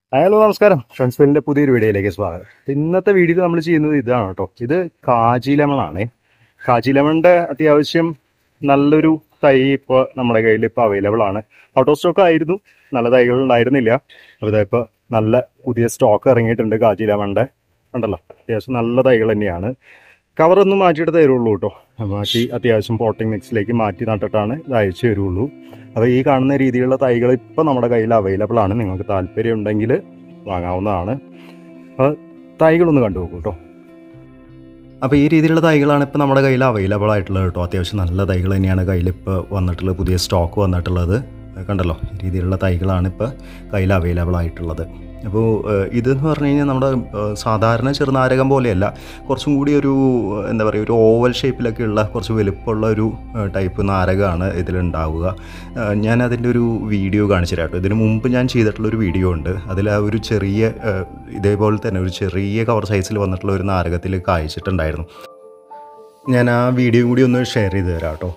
hello നമസ്കാരം ഫ്രണ്ട്സ്ഫിലിന്റെ പുതിയൊരു വീഡിയോയിലേക്ക് സ്വാഗതം ഇന്നത്തെ വീഡിയോയിൽ നമ്മൾ ചെയ്യുന്നത് ഇതാണ് കേട്ടോ ഇത് കാജി ലെമൺ ആണ് കാജി ലെമണിന്റെ അത്യാവശ്യം നല്ലൊരു തൈ ഇപ്പോൾ നമ്മുടെ കയ്യിൽ ഇപ്പോൾ അവൈലബിൾ ആണ് ഔട്ട് ഓഫ് സ്റ്റോക്ക് ആയിരുന്നു നല്ല തൈകൾ ഉണ്ടായിരുന്നില്ല അപ്പോൾ ഇതാ ഇപ്പോൾ നല്ല പുതിയ സ്റ്റോക്ക് ഇറങ്ങിയിട്ടുണ്ട് കാജി ലെമണിന്റെ ഉണ്ടല്ലോ അത്യാവശ്യം നല്ല തൈകൾ തന്നെയാണ് കവറൊന്നും മാറ്റിയിട്ട് തരുള്ളൂ കേട്ടോ മാറ്റി അത്യാവശ്യം പോട്ടിംഗ് മിക്സിലേക്ക് മാറ്റി നട്ടിട്ടാണ് ഇത് അയച്ചു തരുള്ളൂ അപ്പോൾ ഈ കാണുന്ന രീതിയിലുള്ള തൈകൾ ഇപ്പോൾ നമ്മുടെ കയ്യിൽ അവൈലബിൾ ആണ് നിങ്ങൾക്ക് താല്പര്യം ഉണ്ടെങ്കിൽ വാങ്ങാവുന്നതാണ് അപ്പോൾ തൈകളൊന്ന് കണ്ടു നോക്കൂ കേട്ടോ അപ്പോൾ ഈ രീതിയിലുള്ള തൈകളാണ് ഇപ്പോൾ നമ്മുടെ കയ്യിൽ അവൈലബിൾ ആയിട്ടുള്ളത് കേട്ടോ അത്യാവശ്യം നല്ല തൈകൾ തന്നെയാണ് കയ്യിൽ ഇപ്പോൾ വന്നിട്ടുള്ളത് പുതിയ സ്റ്റോക്ക് വന്നിട്ടുള്ളത് കണ്ടല്ലോ ഈ രീതിയിലുള്ള തൈകളാണ് ഇപ്പോൾ കയ്യിൽ അവൈലബിൾ ആയിട്ടുള്ളത് അപ്പോൾ ഏഹ്, ഇതെന്ന് പറഞ്ഞു കഴിഞ്ഞാൽ നമ്മുടെ ഏഹ്, സാധാരണ ചെറുനാരകം പോലെയല്ല കുറച്ചും കൂടി ഒരു ഏഹ്, എന്താ പറയുക ഒരു ഓവൽ ഷേപ്പിലൊക്കെ ഉള്ള കുറച്ച് വലുപ്പമുള്ള ഒരു ഏഹ്, ടൈപ്പ് നാരകമാണ് ഇതിലുണ്ടാവുക ഏഹ്, ഞാൻ അതിൻ്റെ ഒരു വീഡിയോ കാണിച്ചു തരാം കേട്ടോ ഇതിന് മുമ്പ് ഞാൻ ചെയ്തിട്ടുള്ളൊരു വീഡിയോ ഉണ്ട് അതിൽ ആ ഒരു ചെറിയ ഏഹ്, ഇതേപോലെ തന്നെ ഒരു ചെറിയ കവർ സൈസിൽ വന്നിട്ടുള്ള ഒരു നാരകത്തിൽ കായ്ച്ചിട്ടുണ്ടായിരുന്നു ഞാൻ ആ വീഡിയോ കൂടി ഒന്ന് ഷെയർ ചെയ്ത് തരാം കേട്ടോ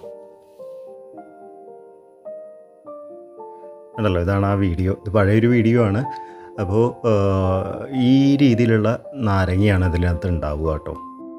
ഉണ്ടല്ലോ ഇതാണ് ആ വീഡിയോ ഇത് പഴയൊരു വീഡിയോ ആണ് അപ്പോൾ ഈ രീതിയിലുള്ള നാരങ്ങയാണ് ഇതിനകത്ത് ഉണ്ടാവുക കേട്ടോ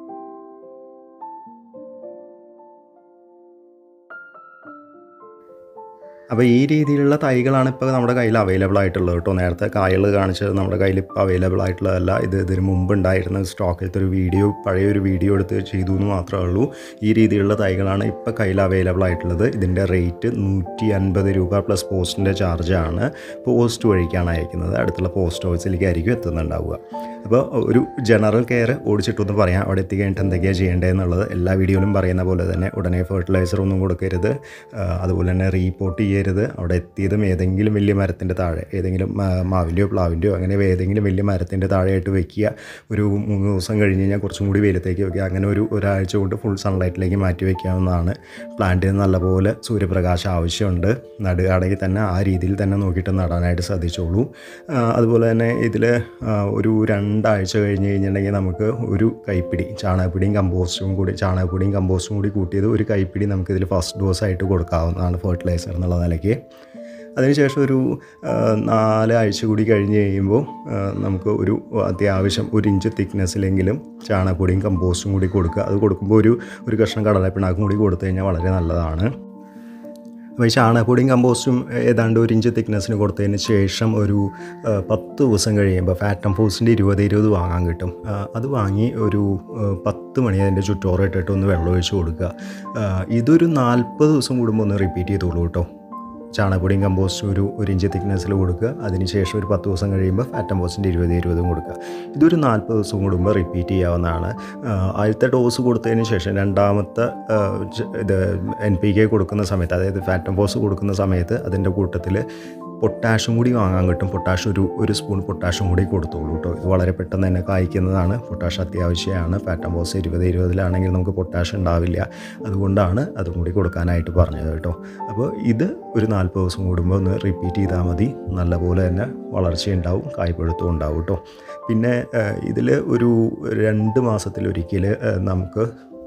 അപ്പോൾ ഈ രീതിയിലുള്ള തൈകളാണ് ഇപ്പോൾ നമ്മുടെ കയ്യിൽ അവൈലബിൾ ആയിട്ടുള്ളത് കേട്ടോ നേരത്തെ കായകൾ കാണിച്ചത് നമ്മുടെ കയ്യിൽ ഇപ്പോൾ അവൈലബിൾ ആയിട്ടുള്ളതല്ല ഇത് ഇതിന് മുമ്പ് ഉണ്ടായിരുന്ന സ്റ്റോക്കിലത്തെ ഒരു വീഡിയോ പഴയൊരു വീഡിയോ എടുത്ത് ചെയ്തു എന്ന് മാത്രമേ ഉള്ളൂ ഈ രീതിയിലുള്ള തൈകളാണ് ഇപ്പോൾ കയ്യിൽ അവൈലബിൾ ആയിട്ടുള്ളത് ഇതിൻ്റെ റേറ്റ് നൂറ്റി അൻപത് രൂപ പ്ലസ് പോസ്റ്റിൻ്റെ ചാർജാണ് പോസ്റ്റ് വഴിക്കാണ് അയക്കുന്നത് അടുത്തുള്ള പോസ്റ്റ് ഓഫീസിലേക്കായിരിക്കും എത്തുന്നുണ്ടാവുക അപ്പോൾ ഒരു ജനറൽ കെയർ ഓടിച്ചിട്ടൊന്ന് പറയാം അവിടെ എത്തിക്കഴിഞ്ഞിട്ട് എന്തൊക്കെയാണ് ചെയ്യേണ്ടതെന്നുള്ളത് എല്ലാ വീഡിയോയിലും പറയുന്ന പോലെ തന്നെ ഉടനെ ഫെർട്ടിലൈസർ ഒന്നും കൊടുക്കരുത് ആ, അതുപോലെ തന്നെ റീപോർട്ട് ചെയ്യരുത് അവിടെ എത്തിയതും ഏതെങ്കിലും വലിയ മരത്തിൻ്റെ താഴെ ഏതെങ്കിലും മാ- മാവിൻ്റെയോ പ്ലാവിൻ്റെയോ അങ്ങനെ ഏതെങ്കിലും വലിയ മരത്തിൻ്റെ താഴെയായിട്ട് വെക്കുക ഒരു മൂന്ന് ദിവസം കഴിഞ്ഞ് കഴിഞ്ഞാൽ കുറച്ചും കൂടി വെയിലത്തേക്ക് വെക്കുക അങ്ങനെ ഒരു ഒരാഴ്ച കൊണ്ട് ഫുൾ സൺലൈറ്റിലേക്ക് മാറ്റി വയ്ക്കാവുന്നതാണ് പ്ലാന്റിന് നല്ലപോലെ സൂര്യപ്രകാശം ആവശ്യമുണ്ട് നടുകയാണെങ്കിൽ തന്നെ ആ രീതിയിൽ തന്നെ നോക്കിയിട്ട് നടാനായിട്ട് ശ്രദ്ധിച്ചോളൂ ആ, അതുപോലെ തന്നെ ഇതിൽ ഒരു രണ്ടാഴ്ച കഴിഞ്ഞ് കഴിഞ്ഞിട്ടുണ്ടെങ്കിൽ നമുക്ക് ഒരു കൈപ്പിടി ചാണകപ്പൊടിയും കമ്പോസ്റ്റും കൂടി ചാണകപ്പൊടിയും കമ്പോസ്റ്റും കൂടി കൂട്ടിയത് ഒരു കൈപ്പിടി നമുക്കിതിൽ ഫസ്റ്റ് ഡോസ് ആയിട്ട് കൊടുക്കാവുന്നതാണ് ഫെർട്ടിലൈസർ എന്നുള്ള നിലയ്ക്ക് അതിനുശേഷം ഒരു ആ, നാല് ആഴ്ച കൂടി കഴിഞ്ഞ് കഴിയുമ്പോൾ ആ, നമുക്ക് ഒരു അത്യാവശ്യം ഒരു ഇഞ്ച് തിക്നെസ്സിലെങ്കിലും ചാണകപ്പൊടിയും കമ്പോസ്റ്റും കൂടി കൊടുക്കുക അത് കൊടുക്കുമ്പോൾ ഒരു ഒരു കഷ്ണം കടലപ്പിണ്ണാക്കും കൂടി കൊടുത്തു കഴിഞ്ഞാൽ വളരെ നല്ലതാണ് അപ്പോൾ ഈ ചാണകപ്പൊടിയും കമ്പോസ്റ്റും ഏതാണ്ട് ഒരു ഇഞ്ച് തിക്നെസ്സിന് കൊടുത്തതിന് ശേഷം ഒരു ആ, പത്ത് ദിവസം കഴിയുമ്പോൾ ഫാറ്റ് ആൻഡ് ഫോഴ്സിൻ്റെ ഇരുപത് ഇരുപത് വാങ്ങാൻ കിട്ടും ആ, അത് വാങ്ങി ഒരു ആ, പത്ത് മണി അതിൻ്റെ ചുറ്റോറ് ഇട്ടിട്ട് ഒന്ന് വെള്ളം ഒഴിച്ച് കൊടുക്കുക ആ, ഇതൊരു നാൽപ്പത് ദിവസം കൂടുമ്പോൾ ഒന്ന് റിപ്പീറ്റ് ചെയ്തോളൂ കേട്ടോ ചാണകപ്പൊടിയും കമ്പോസ്റ്റും ഒരു ഒരു ഇഞ്ച് തിക്നെസ്സിൽ കൊടുക്കുക അതിനുശേഷം ഒരു പത്ത് ദിവസം കഴിയുമ്പോൾ ഫാറ്റ് പോസ്റ്റിൻ്റെ ഇരുപത് ഇരുപതും കൊടുക്കുക ഇതൊരു നാൽപ്പത് ദിവസം കൂടുമ്പോൾ റിപ്പീറ്റ് ചെയ്യാവുന്നതാണ് ആ, ആദ്യത്തെ ഡോസ് കൊടുത്തതിന് ശേഷം രണ്ടാമത്തെ ആ, ച- ഇത് എൻ പി കെ കൊടുക്കുന്ന സമയത്ത് അതായത് ഫാറ്റ് പോസ് കൊടുക്കുന്ന സമയത്ത് അതിൻ്റെ കൂട്ടത്തിൽ പൊട്ടാഷ്യം കൂടി വാങ്ങാൻ കിട്ടും പൊട്ടാഷ്യം ഒരു ഒരു സ്പൂൺ പൊട്ടാഷ്യം കൂടി കൊടുത്തോളൂ കേട്ടോ ഇത് വളരെ പെട്ടെന്ന് തന്നെ കായ്ക്കുന്നതാണ് പൊട്ടാഷ്യം അത്യാവശ്യമാണ് ഫാറ്റ് ബോസ് ഇരുപത് ഇരുപതിലാണെങ്കിൽ നമുക്ക് പൊട്ടാഷ്യം ഉണ്ടാവില്ല അതുകൊണ്ടാണ് അതും കൂടി കൊടുക്കാനായിട്ട് പറഞ്ഞത് കേട്ടോ അപ്പോൾ ഇത് ഒരു നാൽപ്പത് ദിവസം കൂടുമ്പോൾ ഒന്ന് റിപ്പീറ്റ് ചെയ്താൽ മതി നല്ലപോലെ തന്നെ വളർച്ചയുണ്ടാവും കായ്പഴുത്തവും ഉണ്ടാവും കേട്ടോ പിന്നെ ഇതിൽ ഒരു രണ്ട് മാസത്തിലൊരിക്കൽ നമുക്ക്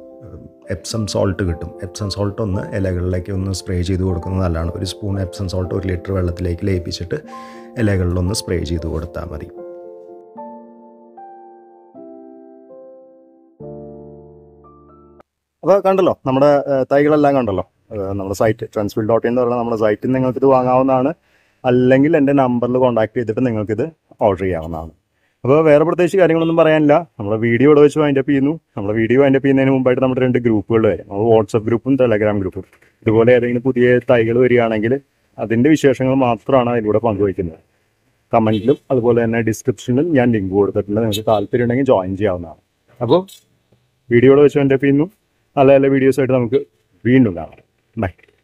എപ്സം സോൾട്ട് കിട്ടും എപ്സം സോൾട്ട് ഒന്ന് ഇലകളിലേക്ക് ഒന്ന് സ്പ്രേ ചെയ്ത് കൊടുക്കുന്നത് നല്ലതാണ് ഒരു സ്പൂൺ എപ്സം സോൾട്ട് ഒരു ലിറ്റർ വെള്ളത്തിലേക്ക് ലയിപ്പിച്ചിട്ട് ഇലകളിലൊന്ന് സ്പ്രേ ചെയ്ത് കൊടുത്താൽ മതി അപ്പോൾ കണ്ടല്ലോ നമ്മുടെ ഏഹ്, തൈകളെല്ലാം കണ്ടല്ലോ ഏഹ്, നമ്മുടെ സൈറ്റ് ട്രാൻസ്ഫിൽ ഡോട്ട് എന്ന് പറയുന്ന നമ്മുടെ സൈറ്റിൽ നിങ്ങൾക്ക് ഇത് വാങ്ങാവുന്നതാണ് അല്ലെങ്കിൽ എൻ്റെ നമ്പറിൽ കോൺടാക്ട് ചെയ്തിട്ട് നിങ്ങൾക്കിത് ഓർഡർ ചെയ്യാവുന്നതാണ് അപ്പോൾ വേറെ പ്രത്യേകിച്ച് കാര്യങ്ങളൊന്നും പറയാനില്ല നമ്മുടെ വീഡിയോ ഇവിടെ വെച്ച് വൈൻഡപ്പ് ചെയ്യുന്നു നമ്മുടെ വീഡിയോ വൈൻഡപ്പ് ചെയ്യുന്നതിന് മുമ്പായിട്ട് നമ്മുടെ രണ്ട് ഗ്രൂപ്പുകൾ വരും നമ്മൾ വാട്സപ്പ് ഗ്രൂപ്പും ടെലഗ്രാം ഗ്രൂപ്പും ഇതുപോലെ ഏതെങ്കിലും പുതിയ തൈകൾ വരികയാണെങ്കിൽ അതിൻ്റെ വിശേഷങ്ങൾ മാത്രമാണ് അതിലൂടെ പങ്കുവയ്ക്കുന്നത് കമൻറ്റിലും അതുപോലെ തന്നെ ഡിസ്ക്രിപ്ഷനിലും ഞാൻ ലിങ്ക് കൊടുത്തിട്ടുണ്ട് നിങ്ങൾക്ക് താല്പര്യം ഉണ്ടെങ്കിൽ ജോയിൻ ചെയ്യാവുന്നതാണ് അപ്പോൾ വീഡിയോയുടെ വെച്ച് വൈൻഡപ്പ് ചെയ്യുന്നു നല്ല നല്ല വീഡിയോസായിട്ട് നമുക്ക് വീണ്ടും കാണാം ബൈ